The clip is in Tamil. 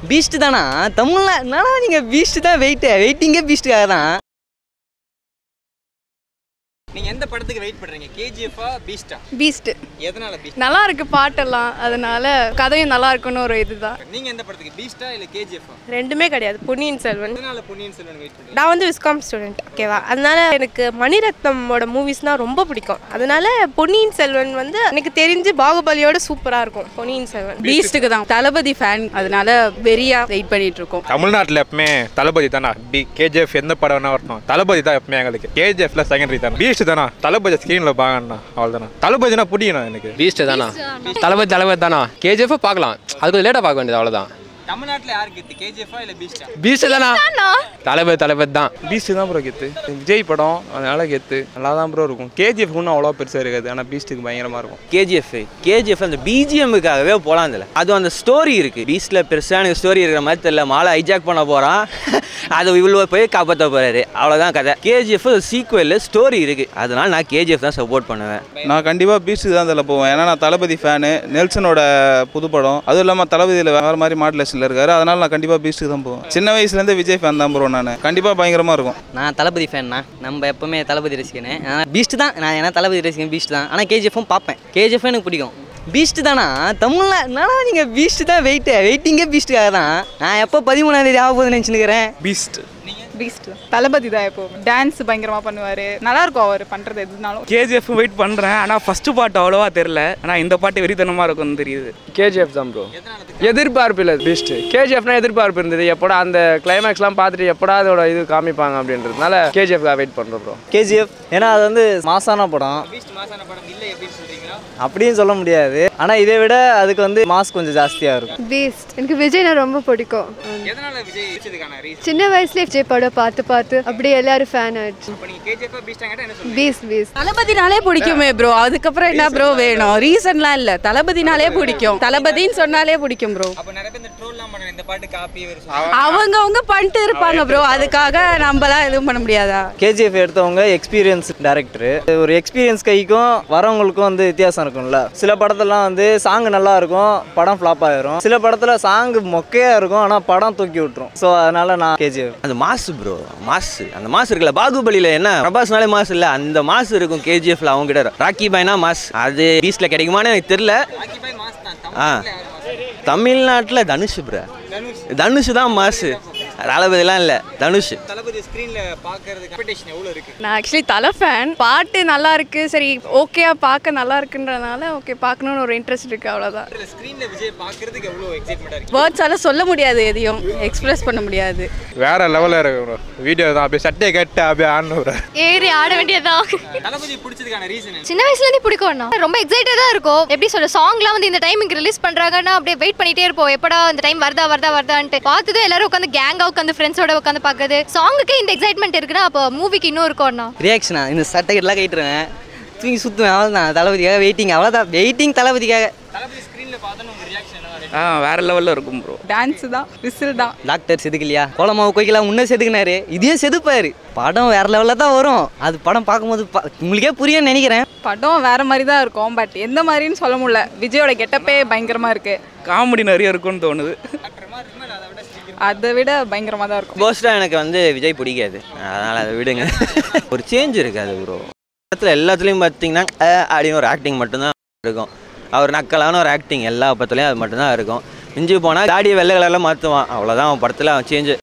பீஸ்ட் தானா தமிழ்ல என்னடா நீங்கள் பீஸ்ட் தான் வெயிட்டு வெயிட்டிங்கே பீஸ்ட்டுக்காக தான் நீங்க எந்த படத்துக்கு வெயிட் பண்றீங்க கேஜிஎஃபா பீஸ்டா பீஸ்ட் எதனால பீஸ்ட் நல்லா இருக்கு பாட்டெல்லாம் அதனால கதையும் நல்லா இருக்குன்னு ஒரு இதுதான் நீங்க எந்த படத்துக்கு பீஸ்டா இல்ல கேஜிஎஃபா ரெண்டுமே கிடையாது பொன்னியின் செல்வன் எதனால பொன்னியின் செல்வன் வெயிட் பண்றீங்க நான் வந்து விஸ்காம் ஸ்டூடெண்ட் ஓகேவா அதனால எனக்கு மணிரத்னமோட மூவிஸ்னால் ரொம்ப பிடிக்கும் அதனால பொன்னியின் செல்வன் வந்து எனக்கு தெரிஞ்சு பாகுபலியோட சூப்பராக இருக்கும் பொன்னியின் செல்வன் பீஸ்ட்டுக்கு தான் தளபதி ஃபேன் அதனால வெறியா வெயிட் பண்ணிட்டு இருக்கோம் தமிழ்நாட்டில் எப்பவுமே தளபதி தானா பி கேஜிஎஃப் எந்த படம் வேணா வரட்டும் தளபதி தான் எப்பவுமே எங்களுக்கு கேஜிஎஃப்ல செகண்டரி தானே பீஸ்ட் தானா தளபதி ஸ்க்ரீனில் பாக்கண்ணா அவ்வளோதானா தளபதினா பிடிக்கணும் எனக்கு பீஸ்ட் தானா தளபதி தளபதி தானா கேஜிஎஃப் பார்க்கலாம் அது கொஞ்சம் லேட்டாக பார்க்க வேண்டியது அவ்வளோதான் தமிழ்நாட்டுல யாருக்கு கெத்து கேஜிஎஃபா இல்ல பீஸ்டா பீஸ்ட் தானா தளபதி தளபதி தான் பீஸ்ட் தான் ப்ரோ கெத்து விஜய் படம் அதனால கெத்து நல்லா தான் ப்ரோ இருக்கும் கேஜிஎஃப் ஒன்றும் அவ்வளோ பெருசாக இருக்காது ஆனால் பீஸ்ட்டுக்கு பயங்கரமாக இருக்கும் கேஜிஎஃப் கேஜிஎஃப் அந்த பிஜிஎம்முக்காகவே போகலாம் இதில் அது அந்த ஸ்டோரி இருக்குது பீஸ்டில் பெருசாக எனக்கு ஸ்டோரி இருக்கிற மாதிரி தெரியல மாலை ஹைஜாக் பண்ண போகிறான் அதை இவ்வளோ போய் காப்பாற்ற போகிறாரு அவ்வளோதான் கதை கேஜிஎஃப் சீக்குவல் ஸ்டோரி இருக்குது அதனால நான் கேஜிஎஃப் தான் சப்போர்ட் பண்ணுவேன் நான் கண்டிப்பாக பீஸ்ட்டுக்கு தான் இதில் போவேன் ஏன்னா நான் தளபதி ஃபேனு நெல்சனோட புது படம் அதுவும் இல்லாமல் தளபதியில் வேறு மாதிரி மாடுலேஷனில் இருக்காரு அதனால நான் கண்டிப்பாக பீஸ்ட்டுக்கு தான் போவேன் சின்ன வயசுலேருந்து விஜய் ஃபேன் தான் ப்ரோ நான் கண்டிப்பாக பயங்கரமாக இருக்கும் நான் தளபதி ஃபேன்னா நம்ம எப்பவுமே தளபதி ரசிகனே பீஸ்ட் தான் நான் ஏன்னா தளபதி ரசிகன் பீஸ்ட் தான் ஆனால் கேஜிஎஃப்பும் பார்ப்பேன் கேஜிஎஃப் எனக்கு பிடிக்கும் பீஸ்ட் தானா தமிழ்ல என்னடா நீங்கள் பீஸ்ட் தான் வெயிட்டு வெயிட்டிங்கே பீஸ்ட்டுக்காக தான் நான் எப்போ பதிமூணாம் தேதி ஆக போகுதுன்னு நினச்சினுக்கிறேன் பீஸ்ட் பீஸ்ட் தளபதி தான் இப்போ டான்ஸ் பயங்கரமா பண்ணுவாரு நல்லா இருக்கும் அவர் பண்றது எதுனாலும் கேஜிஎஃப் வெயிட் பண்ணுறேன் ஆனால் ஃபஸ்ட்டு பாட்டு அவ்வளோவா தெரில ஆனால் இந்த பாட்டு வெறித்தனமாக இருக்கும்னு தெரியுது கேஜிஎஃப் தான் ப்ரோ எதிர்பார்ப்பு இல்லை பீஸ்ட் கேஜிஎஃப்னா எதிர்பார்ப்பு இருந்தது எப்படா அந்த கிளைமேக்ஸ்லாம் பார்த்துட்டு எப்படா அதோட இது காமிப்பாங்க அப்படின்றதுனால கேஜிஎஃப்காக வெயிட் பண்ணுறோம் ப்ரோ கேஜிஎஃப் ஏன்னா அது வந்து மாசான படம் பீஸ்ட் மாசான படம் இல்ல எப்படின்னு சொல்றீங்களா அப்படின்னு சொல்ல முடியாது ஆனால் இதை விட அதுக்கு வந்து மாஸ் கொஞ்சம் ஜாஸ்தியாக இருக்கும் பீஸ்ட் எனக்கு விஜய்னா ரொம்ப பிடிக்கும் எதனால விஜய் பிடிச்சதுக்கான ரீசன் சின்ன வயசுல விஜய் படம் பார்த்து பார்த்து அப்படியே எல்லாரும் ஃபேன் ஆயிடுச்சு இப்போ நீங்க கேஜிஎஃபா பீஸ்டா கேட்டா என்ன சொல்றீங்க பீஸ்ட் பீஸ்ட் தளபதினாலே பிடிக்குமே ப்ரோ அதுக்கப்புறம் என்ன ப்ரோ வேணும் ரீசன்லாம் இல்ல தளபதினாலே பிடிக்கும் தளபதின்னு சொன்னாலே பிடிக்கும் ப்ரோ அப்ப நிறைய பேர் இந்த ட்ரோல்லாம் பண்ண இந்த பாட்டு காப்பி வருஷம் அவங்க அவங்க பண்ணிட்டு இருப்பாங்க ப்ரோ அதுக்காக நம்மளாம் எதுவும் பண்ண முடியாதா கேஜிஎஃப் எடுத்தவங்க எக்ஸ்பீரியன்ஸ் டேரக்டர் ஒரு எக்ஸ்பீரியன்ஸ் கைக்கும் வரவங்களுக்கும் வந்து வித்தியாசம் இருக்கும்ல சில படத்துலலாம் வந்து சாங் நல்லா இருக்கும் படம் ஃப்ளாப் ஆயிரும் சில படத்தில் சாங் மொக்கையாக இருக்கும் ஆனால் படம் தூக்கி விட்டுரும் ஸோ அதனால நான் கேஜிஎஃப் அந்த மாசு ப்ரோ மாசு அந்த மாசு இருக்குல்ல பாகுபலியில் என்ன பிரபாஸ்னாலே மாசு இல்லை அந்த மாசு இருக்கும் கேஜிஎஃப்ல அவங்க கிட்ட ராக்கி பாய்னா மாஸ் அது பீஸ்டில் கிடைக்குமான்னு எனக்கு தெரியல ராக்கி பாய் மாஸ் தான் ஆ தமிழ்நாட்டுல யாரு மாஸ் தமிழ்நாட்டில் தனுஷ் ப்ரோ தனுஷ் தனுஷ் தான் மாசு தளபதிலாம் இல்லை தனுஷ் தளபதி ஸ்கிரீன்ல பாக்குறது எக்ஸ்பெக்டேஷன் எவ்வளவு இருக்கு நான் ஆக்சுவலி தலை ஃபேன் பாட்டு நல்லா இருக்கு சரி ஓகேயா பார்க்க நல்லா இருக்குன்றனால ஓகே பார்க்கணும்னு ஒரு இன்ட்ரெஸ்ட் இருக்கு அவ்வளோதான் ஸ்கிரீன்ல விஜய் பாக்குறதுக்கு எவ்வளவு எக்ஸைட்மெண்டா இருக்கு வேர்ட்ஸால சொல்ல முடியாது எதையும் எக்ஸ்பிரஸ் பண்ண முடியாது வேற லெவலில் இருக்கு bro. வீடியோ தான் அப்படியே சட்டையை கட்டு அப்படியே ஆடணும் bro. ஏறி ஆட வேண்டியதுதான் தளபதி பிடிச்சதுக்கான ரீசன் சின்ன வயசுல இருந்தே பிடிக்கும்னா ரொம்ப எக்ஸைட்டடா இருக்கும் எப்படி சொல்ல சாங்லாம் வந்து இந்த டைமுக்கு ரிலீஸ் பண்றாங்கன்னா அப்படியே வெயிட் பண்ணிட்டே இருப்போம் எப்படா இந்த டைம் வருதா வருதா வருதான்ட்டு பார்த்ததும் எல்லாரும் உட்காந்து கேங்கா உட்காந்து ஃப்ரெண்ட்ஸோட உட்காந்து பார்க்குது சாங்குக்கு இந்த எக்ஸைட்மெண்ட் இருக்குன்னா அப்போ மூவிக்கு இன்னும் இருக்கும்னா ரியாக்ஷனா இந்த சட்டை எல்லாம் கட்டிடுவேன் தூங்கி சுற்றுவேன் அவ்வளோதான் தளபதிக்காக வெயிட்டிங் அவ்வளோதான் வெயிட்டிங் தளபதிக்காக தளபதி ஸ்கிரீன்ல பார்த்தோன்னு உங்க ரியாக்ஷன் என்ன ஆ வேறு லெவலில் இருக்கும் ப்ரோ டான்ஸ் தான் விசில் தான் டாக்டர் செதுக்கலையா கோலமாவு கோய்க்கலாம் முன்னே செதுக்குனாரு இதையும் செதுப்பாரு படம் வேற லெவலில் தான் வரும் அது படம் பார்க்கும்போது பா- உங்களுக்கே புரியும்னு நினைக்கிறேன் படம் வேற மாதிரி தான் இருக்கும் பட் எந்த மாதிரின்னு சொல்ல முடியல விஜயோட கெட்டப்பே பயங்கரமா இருக்கு காமெடி நிறைய இருக்கும்னு தோணுது அதை விட பயங்கரமா தான் இருக்கும் மோஸ்ட்டாக எனக்கு வந்து விஜய் பிடிக்காது அதனால் அதை விடுங்க ஒரு சேஞ்ச் இருக்காது ப்ரோ படத்தில் எல்லாத்துலேயும் பார்த்தீங்கன்னா அஹ் அப்படின்னு ஒரு ஆக்டிங் மட்டும்தான் இருக்கும் அவர் நக்கலான ஒரு ஆக்டிங் எல்லா படத்துலையும் அது மட்டும்தான் இருக்கும் மிஞ்சி போனால் தாடியை வெள்ளை கலரில் மாற்றுவான் அவ்வளோதான் அவன் படத்தில் அவன் சேஞ்சு